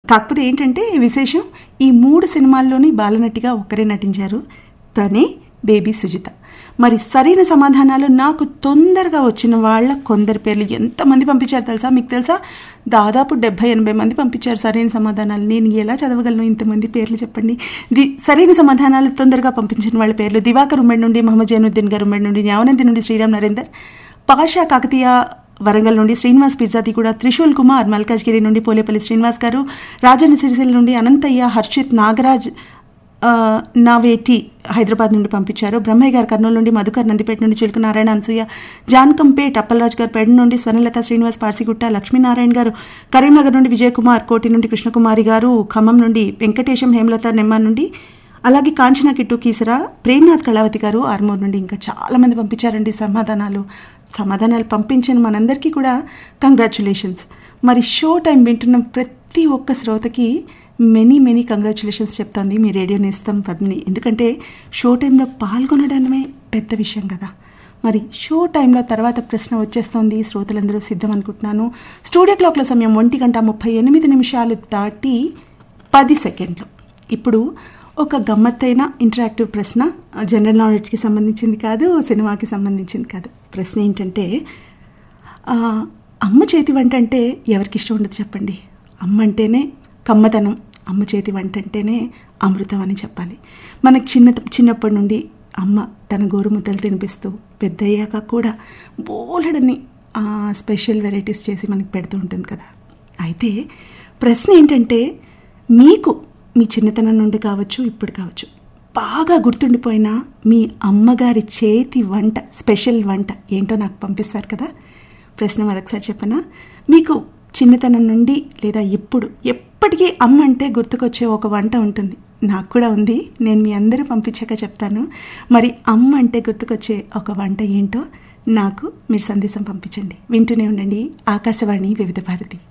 కాకపోతే ఏంటంటే విశేషం ఈ మూడు సినిమాల్లోని బాలనటిగా ఒక్కరే నటించారు తనే బేబీ సుజిత మరి సరైన సమాధానాలు నాకు తొందరగా వచ్చిన వాళ్ళ కొందరి పేర్లు ఎంతమంది పంపించారు తెలుసా మీకు తెలుసా దాదాపు డెబ్బై ఎనభై మంది పంపించారు సరైన సమాధానాలు నేను ఎలా చదవగలను ఇంతమంది పేర్లు చెప్పండి ది సరైన సమాధానాలు తొందరగా పంపించిన వాళ్ళ పేర్లు దివాకర్ ఉమ్మడి నుండి మహమ్మద్ జైనుద్దీన్ గారు ఉమ్మడి నుండి న్యావనంది నుండి శ్రీరామ్ నరేందర్ పాషా కాకతీయ వరంగల్ నుండి శ్రీనివాస్ పిర్జాతి కూడా త్రిశూల్ కుమార్ మల్కాజ్గిరి నుండి పోలేపల్లి శ్రీనివాస్ గారు రాజన్న సిరిసిల్ల నుండి అనంతయ్య హర్షిత్ నాగరాజ్ ఆ, నావేటి హైదరాబాద్ నుండి పంపించారు బ్రహ్మయ్య గారు కర్నూలు నుండి మధుకర్ నందిపేట నుండి చిలుక నారాయణ అనసూయ జాన్కంపేట్ అప్పలరాజు గారు పెడ నుండి స్వర్ణలత శ్రీనివాస్ పార్సిగుట్ట లక్ష్మీనారాయణ గారు కరీంనగర్ నుండి విజయ్ కుమార్ కోటి నుండి కృష్ణకుమారి గారు ఖమ్మం నుండి వెంకటేశం హేమలత నెమ్మ నుండి అలాగే కాంచన కిట్టు కీసరా ప్రేమ్నాథ్ కళావతి గారు ఆర్మూర్ నుండి ఇంకా చాలా మంది పంపించారండి సమాధానాలు సమాధానాలు పంపించిన మనందరికీ కూడా కంగ్రాచులేషన్స్ మరి షో టైం వింటున్న ప్రతి ఒక్క శ్రోతకి మెనీ మెనీ కంగ్రాచులేషన్స్ చెప్తోంది మీ రేడియో నేస్తం పద్మిని ఎందుకంటే షో టైంలో పాల్గొనడమే పెద్ద విషయం కదా మరి షో టైంలో తర్వాత ప్రశ్న వచ్చేస్తోంది శ్రోతలందరూ సిద్ధం అనుకుంటున్నాను స్టూడియో క్లాక్ల సమయం ఒంటి గంట ముప్పై ఎనిమిది నిమిషాలు దాటి పది సెకండ్లు ఇప్పుడు ఒక గమ్మత్తైన ఇంటరాక్టివ్ ప్రశ్న జనరల్ నాలెడ్జ్కి సంబంధించింది కాదు సినిమాకి సంబంధించింది కాదు ప్రశ్న ఏంటంటే ఆ, అమ్మ చేతి వంట అంటే ఎవరికి ఇష్టం ఉండదు చెప్పండి అమ్మ అంటేనే కమ్మదనం అమ్మ చేతి వంట అంటేనే అమృతం అని చెప్పాలి మనకు చిన్న చిన్నప్పటి నుండి అమ్మ తన గోరుముద్దలు తినిపిస్తూ పెద్దయ్యాక కూడా బోలెడని ఆ, స్పెషల్ వెరైటీస్ చేసి మనకి పెడుతూ ఉంటుంది కదా అయితే ప్రశ్న ఏంటంటే మీకు మీ చిన్నతనం నుండి కావచ్చు ఇప్పుడు కావచ్చు బాగా గుర్తుండిపోయిన మీ అమ్మగారి చేతి వంట స్పెషల్ వంట ఏంటో నాకు పంపిస్తారు కదా ప్రశ్న మరొకసారి చెప్పనా మీకు చిన్నతనం నుండి లేదా ఇప్పుడు ఎప్పటికీ అమ్మ అంటే గుర్తుకొచ్చే ఒక వంట ఉంటుంది నాకు కూడా ఉంది నేను మీ అందరూ పంపించాక చెప్తాను మరి అమ్మ అంటే గుర్తుకొచ్చే ఒక వంట ఏంటో నాకు మీరు సందేశం పంపించండి వింటూనే ఉండండి ఆకాశవాణి వివిధ భారతి